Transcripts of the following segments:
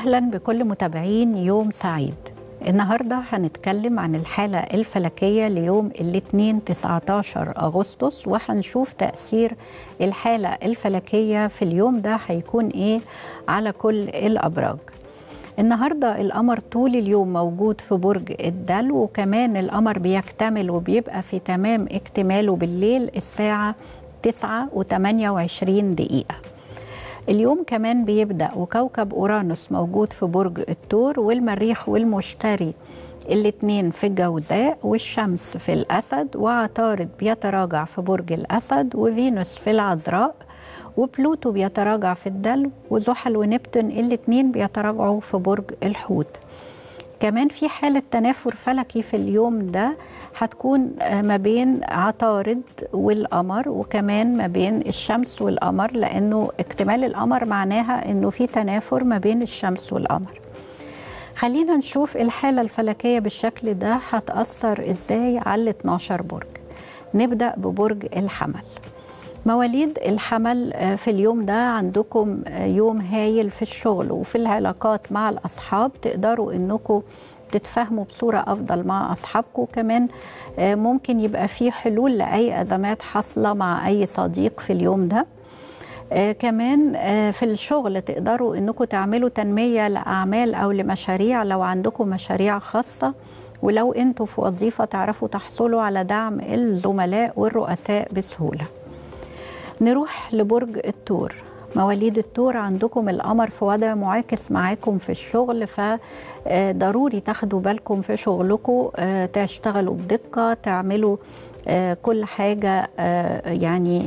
أهلا بكل متابعين يوم سعيد النهاردة هنتكلم عن الحالة الفلكية ليوم الاثنين 19 أغسطس وهنشوف تأثير الحالة الفلكية في اليوم ده هيكون إيه على كل الأبراج النهاردة القمر طول اليوم موجود في برج الدلو وكمان القمر بيكتمل وبيبقى في تمام اكتماله بالليل الساعة 9 و28 دقيقة اليوم كمان بيبدأ وكوكب أورانوس موجود في برج الثور والمريخ والمشتري الاتنين في الجوزاء والشمس في الأسد وعطارد بيتراجع في برج الأسد وفينوس في العذراء وبلوتو بيتراجع في الدلو وزحل ونبتون الاتنين بيتراجعوا في برج الحوت كمان في حالة تنافر فلكي في اليوم ده هتكون ما بين عطارد والقمر وكمان ما بين الشمس والقمر لأنه اكتمال القمر معناها أنه في تنافر ما بين الشمس والقمر خلينا نشوف الحالة الفلكية بالشكل ده هتأثر إزاي على ال 12 برج نبدأ ببرج الحمل مواليد الحمل في اليوم ده عندكم يوم هايل في الشغل وفي العلاقات مع الأصحاب تقدروا أنكم تتفاهموا بصورة أفضل مع أصحابكم كمان ممكن يبقى في حلول لأي أزمات حاصلة مع أي صديق في اليوم ده كمان في الشغل تقدروا أنكم تعملوا تنمية لأعمال أو لمشاريع لو عندكم مشاريع خاصة ولو أنتوا في وظيفة تعرفوا تحصلوا على دعم الزملاء والرؤساء بسهوله نروح لبرج الثور مواليد الثور عندكم القمر في وضع معاكس معاكم في الشغل فضروري تاخدوا بالكم في شغلكم تشتغلوا بدقة تعملوا كل حاجة يعني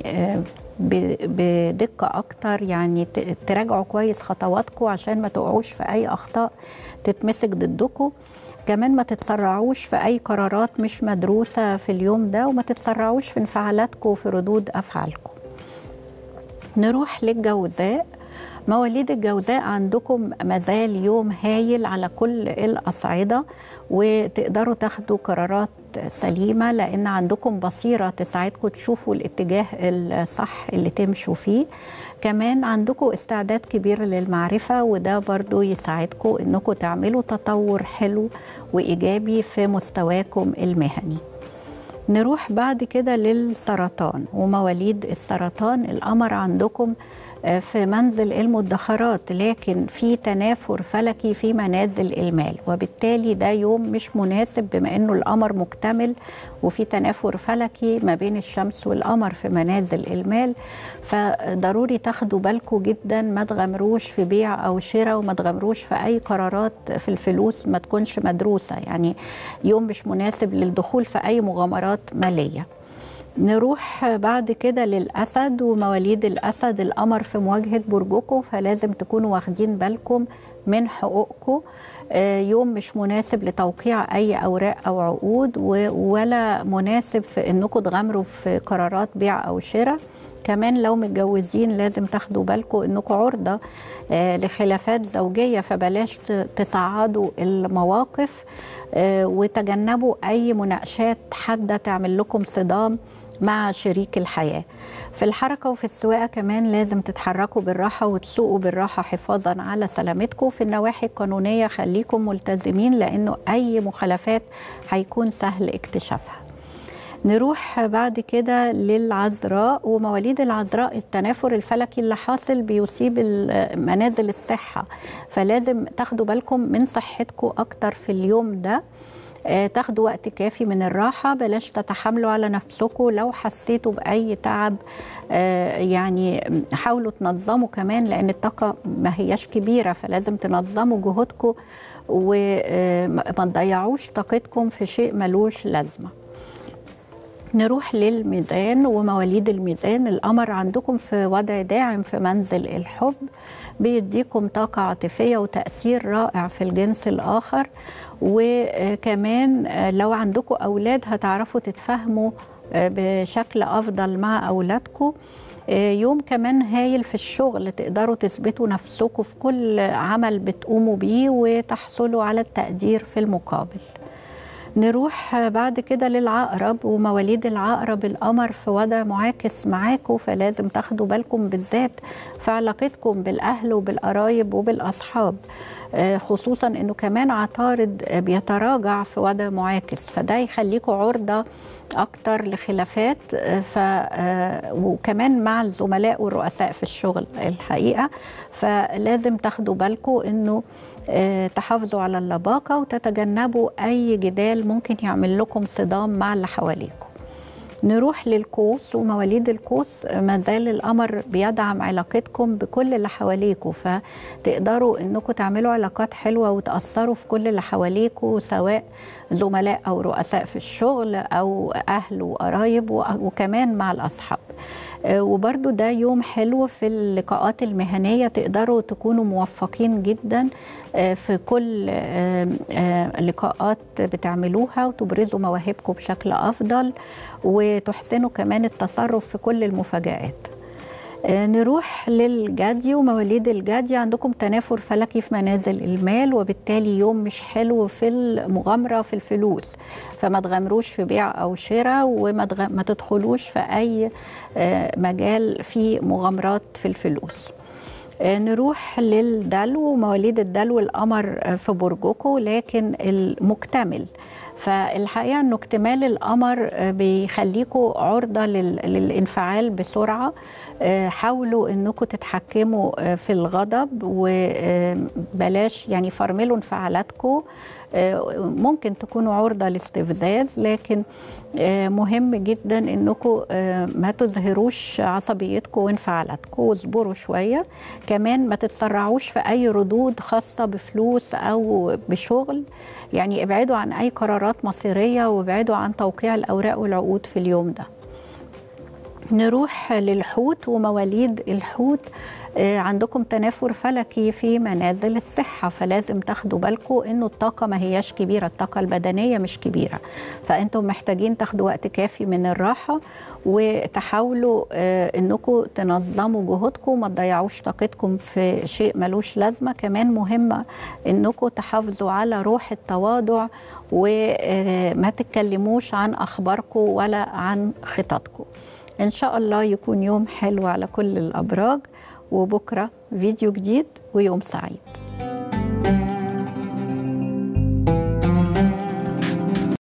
بدقة أكتر يعني تراجعوا كويس خطواتكم عشان ما تقعوش في أي أخطاء تتمسك ضدكم كمان ما تتسرعوش في أي قرارات مش مدروسة في اليوم ده وما تتسرعوش في انفعالاتكم وفي ردود أفعالكم نروح للجوزاء مواليد الجوزاء عندكم مازال يوم هايل على كل الأصعدة وتقدروا تاخدوا قرارات سليمة لأن عندكم بصيرة تساعدكم تشوفوا الاتجاه الصح اللي تمشوا فيه كمان عندكم استعداد كبير للمعرفة وده برضو يساعدكم أنكم تعملوا تطور حلو وإيجابي في مستواكم المهني نروح بعد كده للسرطان ومواليد السرطان القمر عندكم في منزل المدخرات لكن في تنافر فلكي في منازل المال وبالتالي ده يوم مش مناسب بما انه القمر مكتمل وفي تنافر فلكي ما بين الشمس والقمر في منازل المال فضروري تاخدوا بالكم جدا ما تغامروش في بيع او شراء وما تغامروش في اي قرارات في الفلوس ما تكونش مدروسه يعني يوم مش مناسب للدخول في اي مغامرات ماليه نروح بعد كده للأسد ومواليد الأسد القمر في مواجهة برجكم فلازم تكونوا واخدين بالكم من حقوقكم يوم مش مناسب لتوقيع أي أوراق أو عقود ولا مناسب في أنكم تغامروا في قرارات بيع أو شراء كمان لو متجوزين لازم تاخدوا بالكم انكم عرضه لخلافات زوجيه فبلاش تصعدوا المواقف وتجنبوا اي مناقشات حاده تعمل لكم صدام مع شريك الحياه في الحركه وفي السواقه كمان لازم تتحركوا بالراحه وتسوقوا بالراحه حفاظا على سلامتكم في النواحي القانونيه خليكم ملتزمين لانه اي مخالفات هيكون سهل اكتشافها نروح بعد كده للعذراء ومواليد العذراء التنافر الفلكي اللي حاصل بيصيب منازل الصحة فلازم تاخدوا بالكم من صحتكم أكتر في اليوم ده تاخدوا وقت كافي من الراحة بلاش تتحملوا على نفسكم لو حسيتوا بأي تعب يعني حاولوا تنظموا كمان لأن الطاقة ما هياش كبيرة فلازم تنظموا جهودكم وما تضيعوش طاقتكم في شيء ملوش لازمه نروح للميزان ومواليد الميزان القمر عندكم في وضع داعم في منزل الحب بيديكم طاقة عاطفية وتأثير رائع في الجنس الآخر وكمان لو عندكم أولاد هتعرفوا تتفاهموا بشكل أفضل مع أولادكم يوم كمان هايل في الشغل تقدروا تثبتوا نفسكم في كل عمل بتقوموا بيه وتحصلوا على التقدير في المقابل نروح بعد كده للعقرب ومواليد العقرب القمر في وضع معاكس معاكم فلازم تاخدوا بالكم بالذات في علاقتكم بالاهل وبالقرايب وبالاصحاب خصوصا انه كمان عطارد بيتراجع في وضع معاكس فده يخليكم عرضه اكتر لخلافات ف وكمان مع الزملاء والرؤساء في الشغل الحقيقه فلازم تاخدوا بالكم انه تحافظوا على اللباقه وتتجنبوا اي جدال ممكن يعمل لكم صدام مع اللي حواليكم نروح للقوس ومواليد القوس ما زال القمر بيدعم علاقتكم بكل اللي حواليكم فتقدروا انكم تعملوا علاقات حلوه وتاثروا في كل اللي حواليكم سواء زملاء او رؤساء في الشغل او اهل وقرايب وكمان مع الاصحاب وبرده ده يوم حلو في اللقاءات المهنيه تقدروا تكونوا موفقين جدا في كل لقاءات بتعملوها وتبرزوا مواهبكم بشكل افضل وتحسنوا كمان التصرف في كل المفاجآت نروح للجدي ومواليد الجدي عندكم تنافر فلكي في منازل المال وبالتالي يوم مش حلو في المغامرة في الفلوس فما تغامروش في بيع أو شراء وما تغ... ما تدخلوش في أي مجال فيه مغامرات في الفلوس نروح للدلو مواليد الدلو القمر في برجكم لكن المكتمل فالحقيقه انه اكتمال القمر بيخليكم عرضه للانفعال بسرعه حاولوا انكم تتحكموا في الغضب وبلاش يعني فرملوا انفعالاتكم ممكن تكونوا عرضه لاستفزاز لكن مهم جدا انكم ما تظهروش عصبيتكم وانفعالاتكم واصبروا شويه كمان ما تتسرعوش في اي ردود خاصه بفلوس او بشغل يعني ابعدوا عن اي قرارات مصيريه وابعدوا عن توقيع الاوراق والعقود في اليوم ده نروح للحوت ومواليد الحوت عندكم تنافر فلكي في منازل الصحة فلازم تاخدوا بالكم انه الطاقة ما هياش كبيرة الطاقة البدنية مش كبيرة فانتم محتاجين تاخدوا وقت كافي من الراحة وتحاولوا انكم تنظموا جهودكم وما تضيعوش طاقتكم في شيء ملوش لازمة كمان مهمة انكم تحافظوا على روح التواضع وما تتكلموش عن اخباركم ولا عن خططكم ان شاء الله يكون يوم حلو على كل الابراج وبكره فيديو جديد ويوم سعيد